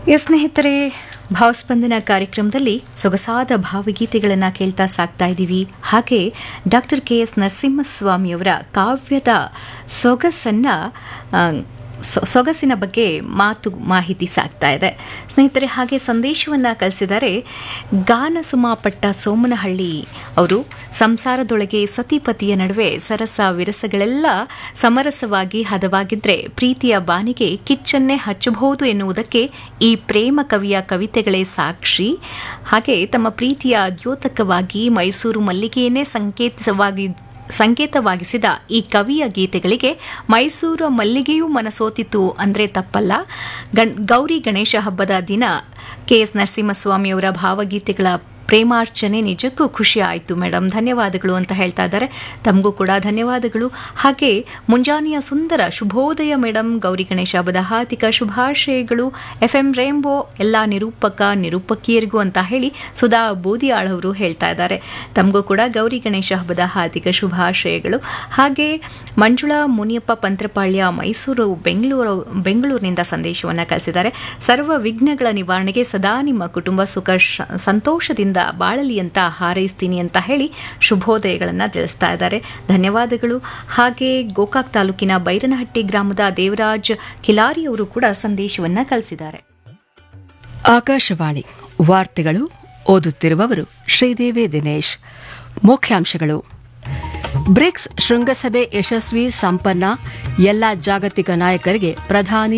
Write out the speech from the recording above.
S ಸ್ನೇಹಿತರೆ ಭಾವಸ್ಪಂದನ ಕಾರ್ಯಕ್ರಮದಲ್ಲಿ ಸೊಗಸಾದ ಭಾವಗೀತೆಗಳನ್ನು ಕೇಳ್ತಾ ಸಾಕ್ತಾ ಇದ್ದೀವಿ ಹಾಗೆ ಡಾಕ್ಟರ್ ಕೆ ಎಸ್ ನರಸಿಂಹಸ್ವಾಮಿಯವರ ಕಾವ್ಯದ ಸೊಗಸನ್ನು ಆ, ಸೊ- ಸೊಗಸಿನ ಬಗ್ಗೆ ಮಾತು ಮಾಹಿತಿ ಸಾಕ್ತಾ ಇದೆ ಸ್ನೇಹಿತರೆ ಹಾಗೆ ಸಂದೇಶವನ್ನು ಕಳಿಸಿದ್ದಾರೆ ಗಾನಸುಮಾಪಟ್ಟ ಸೋಮನಹಳ್ಳಿ ಅವರು ಸಂಸಾರದೊಳಗೆ ಸತಿಪತಿಯ ನಡುವೆ ಸರಸ ವಿರಸಗಳೆಲ್ಲ ಸಮರಸವಾಗಿ ಹದವಾಗಿದ್ರೆ ಪ್ರೀತಿಯ ಬಾನಿಗೆ ಕಿಚ್ಚನ್ನೇ ಹಚ್ಚಬಹುದು ಎನ್ನುವುದಕ್ಕೆ ಈ ಪ್ರೇಮ ಕವಿಯ ಕವಿತೆಗಳೇ ಸಾಕ್ಷಿ ಹಾಗೆ ತಮ್ಮ ಪ್ರೀತಿಯ ದ್ಯೋತಕವಾಗಿ ಮೈಸೂರು ಮಲ್ಲಿಗೆಯನ್ನೇ ಸಂಕೇತವಾಗಿ ಸಂಕೇತವಾಗಿಸಿದ ಈ ಕವಿಯ ಗೀತೆಗಳಿಗೆ ಮೈಸೂರು ಮಲ್ಲಿಗೆಯೂ ಮನಸೋತಿತು ಅಂದರೆ ತಪ್ಪಲ್ಲ ಗಣ್ ಗೌರಿ ಗಣೇಶ ಹಬ್ಬದ ದಿನ ಕೆ ಎಸ್ ನರಸಿಂಹಸ್ವಾಮಿಯವರ ಭಾವಗೀತೆಗಳ ಪ್ರೇಮಾರ್ಚನೆ ನಿಜಕ್ಕೂ ಖುಷಿ ಆಯಿತು ಮೇಡಮ್ ಧನ್ಯವಾದಗಳು ಅಂತ ಹೇಳ್ತಾ ಇದ್ದಾರೆ ತಮಗೂ ಕೂಡ ಧನ್ಯವಾದಗಳು ಹಾಗೆ ಮುಂಜಾನೆಯ ಸುಂದರ ಶುಭೋದಯ ಮೇಡಮ್ ಗೌರಿ ಗಣೇಶ ಹಬ್ಬದ ಹಾರ್ದಿಕ ಶುಭಾಶಯಗಳು ಎಫ್ ಎಂ ರೇಂಬೋ ಎಲ್ಲ ನಿರೂಪಕ ನಿರೂಪಕಿಯರಿಗೂ ಅಂತ ಹೇಳಿ ಸುಧಾ ಬೂದಿಯಾಳ್ ಅವರು ಹೇಳ್ತಾ ಇದ್ದಾರೆ ತಮಗೂ ಕೂಡ ಗೌರಿ ಗಣೇಶ ಹಬ್ಬದ ಹಾರ್ದಿಕ ಶುಭಾಶಯಗಳು ಹಾಗೆ ಮಂಜುಳಾ ಮುನಿಯಪ್ಪ ಪಂತ್ರಪಾಳ್ಯ ಮೈಸೂರು ಬೆಂಗಳೂರು ಬೆಂಗಳೂರಿನಿಂದ ಸಂದೇಶವನ್ನು ಕಳಿಸಿದ್ದಾರೆ ಸರ್ವ ವಿಘ್ನಗಳ ನಿವಾರಣೆಗೆ ಸದಾ ನಿಮ್ಮ ಕುಟುಂಬ ಸುಖ ಶ- ಸಂತೋಷದಿಂದ ಬಾಳಲಿ ಅಂತ ಹಾರೈಸ್ತೀನಿ ಅಂತ ಹೇಳಿ ಶುಭೋದಯಗಳನ್ನು ತಿಳಿಸ್ತಾ ಇದ್ದಾರೆ ಧನ್ಯವಾದಗಳು ಹಾಗೆ ಗೋಕಾಕ್ ತಾಲೂಕಿನ ಬೈರನಹಟ್ಟಿ ಗ್ರಾಮದ ದೇವರಾಜ್ ಕಿಲಾರಿ ಅವರು ಕೂಡ ಸಂದೇಶವನ್ನು ಕಳಿಸಿದ್ದಾರೆ ಆಕಾಶವಾಣಿ ವಾರ್ತೆಗಳು ಓದುತ್ತಿರುವವರು ಶ್ರೀದೇವಿ ದಿನೇಶ್ ಮುಖ್ಯಾಂಶಗಳು ಬ್ರಿಕ್ಸ್ ಶೃಂಗಸಭೆ ಯಶಸ್ವಿ ಸಂಪನ್ನ ಎಲ್ಲ ಜಾಗತಿಕ ನಾಯಕರಿಗೆ ಪ್ರಧಾನಿ